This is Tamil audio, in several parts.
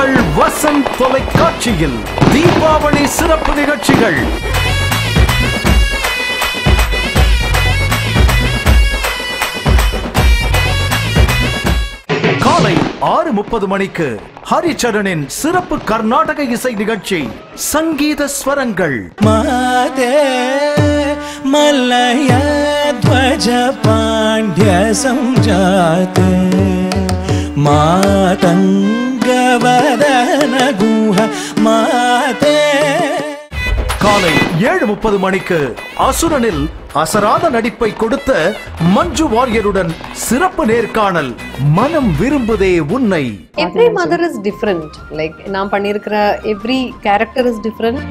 உங்கள் வசந்த் தொலைக்காட்சியில் தீபாவளி சிறப்பு நிகழ்ச்சிகள் காலை ஆறு முப்பது மணிக்கு ஹரிச்சரனின் சிறப்பு கர்நாடக இசை நிகழ்ச்சி சங்கீத ஸ்வரங்கள் மாதே மல்லய ध्वज पाण्ड्य संजात मातङ्गवदन गुह माते காலை ஏழு முப்பது மணிக்கு அசுரனில் அசராத நடிப்பை கொடுத்த மஞ்சு வாரியருடன் சிறப்பு நேர்காணல் மனம் விரும்புதே உன்னை every mother is different like நான் பண்ணியிருக்கிற எவ்ரி கேரக்டர் இஸ் டிஃப்ரெண்ட்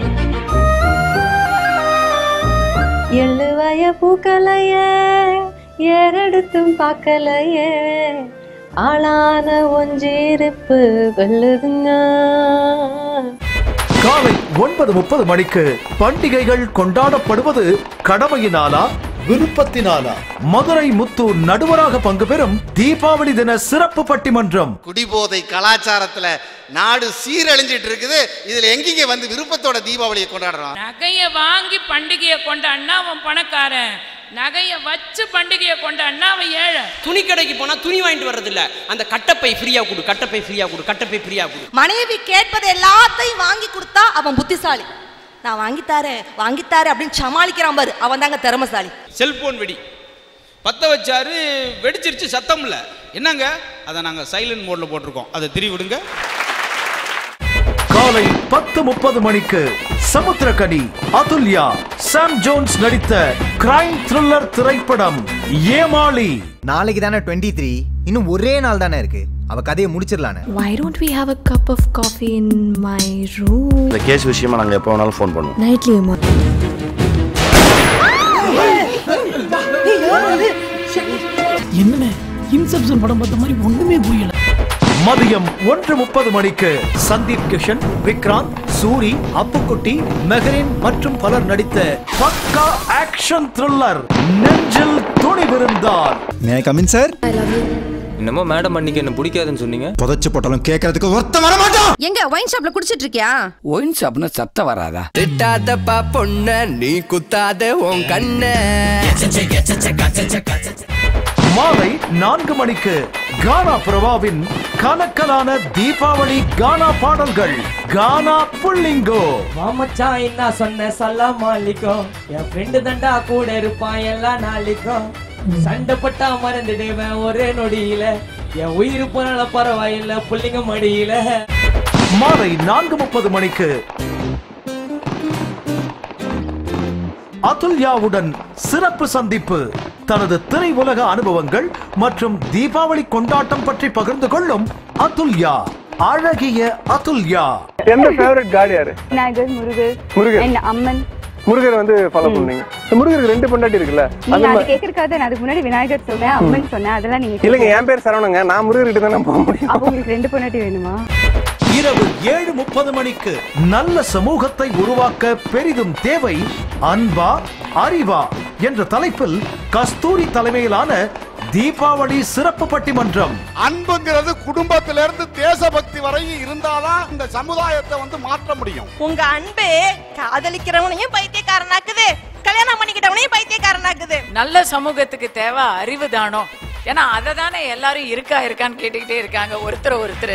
எழுவய பூக்கலைய ஏறெடுத்தும் பார்க்கலையே ஆளான ஒஞ்சிருப்பு வெள்ளுதுங்க காலை ஒன்பது முப்பது மணிக்கு பண்டிகைகள் கொண்டாடப்படுவது கடமையினாலா விருப்பத்தினாலா மதுரை முத்து நடுவராக பங்கு பெறும் தீபாவளி தின சிறப்பு பட்டிமன்றம் குடிபோதை கலாச்சாரத்துல நாடு சீரழிஞ்சிட்டு இருக்குது இதுல எங்கெங்க வந்து விருப்பத்தோட தீபாவளியை கொண்டாடுறோம் நகைய வாங்கி பண்டிகையை கொண்டாடினா அவன் பணக்காரன் நகைய வச்சு பண்டிகையை கொண்டாடினா அவன் ஏழை துணி கடைக்கு போனா துணி வாங்கிட்டு வர்றது இல்ல அந்த கட்டப்பை ஃப்ரீயா கொடு கட்டப்பை ஃப்ரீயா கொடு கட்டப்பை ஃப்ரீயா கொடு மனைவி கேட்பது எல்லாத்தையும் வாங்கி கொடுத்தா அவன் புத்திசாலி நான் வாங்கித்தாரேன் வாங்கித்தாரேன் அப்படின்னு சமாளிக்கிறான் பாரு அவன் தாங்க திறமசாலி செல்போன் வெடி பத்த வச்சாரு வெடிச்சிருச்சு சத்தம் இல்ல என்னங்க அதை நாங்க சைலண்ட் மோட்ல போட்டிருக்கோம் அதை திரி விடுங்க காலை பத்து முப்பது மணிக்கு சமுத்திரகனி அதுல்யா சாம் ஜோன்ஸ் நடித்த கிரைம் த்ரில்லர் திரைப்படம் ஏமாளி நாளைக்கு தானே டுவெண்ட்டி த்ரீ இன்னும் ஒரே நாள் தானே இருக்கு அவ கதையை முடிச்சிடலானே Why don't we have a cup of coffee in my room? இந்த கேஸ் விஷயமா நாங்க எப்போ வேணாலும் ஃபோன் பண்ணுவோம் Nightly, Uma. என்னண்ணே இன்செப்ஷன் படம் பார்த்த மாதிரி ஒண்ணுமே புரியல மதியம் ஒன்று முப்பது மணிக்கு சந்தீப் கிஷன் விக்ராந்த் சூரி அப்புக்குட்டி மெஹரின் மற்றும் பலர் நடித்த பக்கா action thriller Nenjil Thunivirunthal may come in sir என்னமோ மேடம் அன்னைக்கு என்ன பிடிக்காதுன்னு சொன்னீங்க புதைச்சு போட்டாலும் கேட்கறதுக்கு ஒருத்தம் வர மாட்டான் எங்க ஒயின் ஷாப்ல குடிச்சிட்டு இருக்கியா ஒயின் ஷாப்னா சத்தம் வராதா திட்டாதப்பா பொண்ண நீ குத்தாத உன் கண்ண மாலை நான்கு மணிக்கு கானா பிரபாவின் கலக்கலான தீபாவளி கானா பாடல்கள் கானா புள்ளிங்கோ மாமச்சான் என்ன சொன்ன சலாம் மாலிக்கும் என் ஃப்ரெண்டு தண்டா கூட இருப்பான் எல்லா நாளைக்கும் சண்டை பட்டா மறந்துடுவேன் ஒரே நொடியில என் உயிர் போனால பரவாயில்ல புள்ளிங்க மடியில மாலை நான்கு முப்பது மணிக்கு அதுல்யாவுடன் சிறப்பு சந்திப்பு தனது திரை உலக அனுபவங்கள் மற்றும் தீபாவளி கொண்டாட்டம் பற்றி பகிர்ந்து கொள்ளும் அதுல்யா அழகிய அதுல்யா எந்த ஃபேவரட் காட் யாரு விநாயகர் முருகர் முருகர். and அம்மன் முருகர் வந்து ஃபாலோ பண்ணுவீங்க இந்த முருகருக்கு ரெண்டு பொண்டாட்டி இருக்குல்ல நீங்க அந்த அது மா- கேக்குறதுக்காக நான் அதுக்கு முன்னாடி விநாயகர் சொன்னேன் அம்மன் சொன்னேன் அதெல்லாம் நீங்க இல்லைங்க என் பேர் சரவணங்க நான் முருகர்கிட்ட தான் போக முடியும் அப்போ உங்களுக்கு ரெண்டு பொண்டாட்டி வேணுமா இரவு ஏழு முப்பது மணிக்கு நல்ல சமூகத்தை உருவாக்க பெரிதும் தேவை அன்பா அறிவா என்ற தலைப்பில் கஸ்தூரி தலைமையிலான தீபாவளி சிறப்பு பட்டிமன்றம் அன்புங்கிறது குடும்பத்தில இருந்து தேசபக்தி வரையும் இருந்தாதான் இந்த சமுதாயத்தை வந்து மாற்ற முடியும் உங்க அன்பு காதலிக்கிறவனையும் பைத்தியக்காரனாக்குது கல்யாணம் பண்ணிக்கிட்டவனையும் பைத்தியக்காரனாக்குது நல்ல சமூகத்துக்கு தேவை அறிவு தானோ ஏன்னா அதை தானே எல்லாரும் இருக்கா இருக்கான்னு கேட்டுக்கிட்டே இருக்காங்க ஒருத்தர் ஒருத்தர்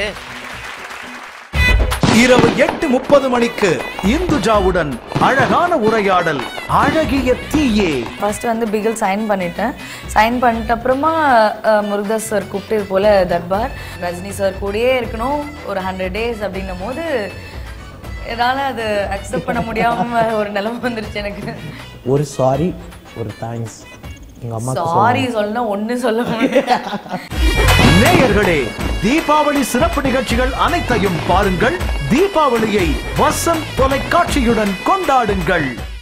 இரவு எட்டு முப்பது மணிக்கு இந்துஜாவுடன் அழகான உரையாடல் அழகிய தீயே ஃபர்ஸ்ட் வந்து பிகில் சைன் பண்ணிட்டேன் சைன் பண்ணிட்ட அப்புறமா அஹ், முருகதாஸ் சார் கூப்பிட்டு இது போல தர்பார் ரஜினி சார் கூடயே இருக்கணும் ஒரு ஹண்ட்ரட் டேஸ் அப்படின்னும் போது என்னால் அது அக்செப்ட் பண்ண முடியாம ஒரு நிலைமை வந்துருச்சு எனக்கு ஒரு சாரி ஒரு தேங்க்ஸ் எங்க சாரி சொல்லணும் ஒன்று சொல்ல முடியல நேயர்களே தீபாவளி சிறப்பு நிகழ்ச்சிகள் அனைத்தையும் பாருங்கள் தீபாவளியை வசந்த் தொலைக்காட்சியுடன் கொண்டாடுங்கள்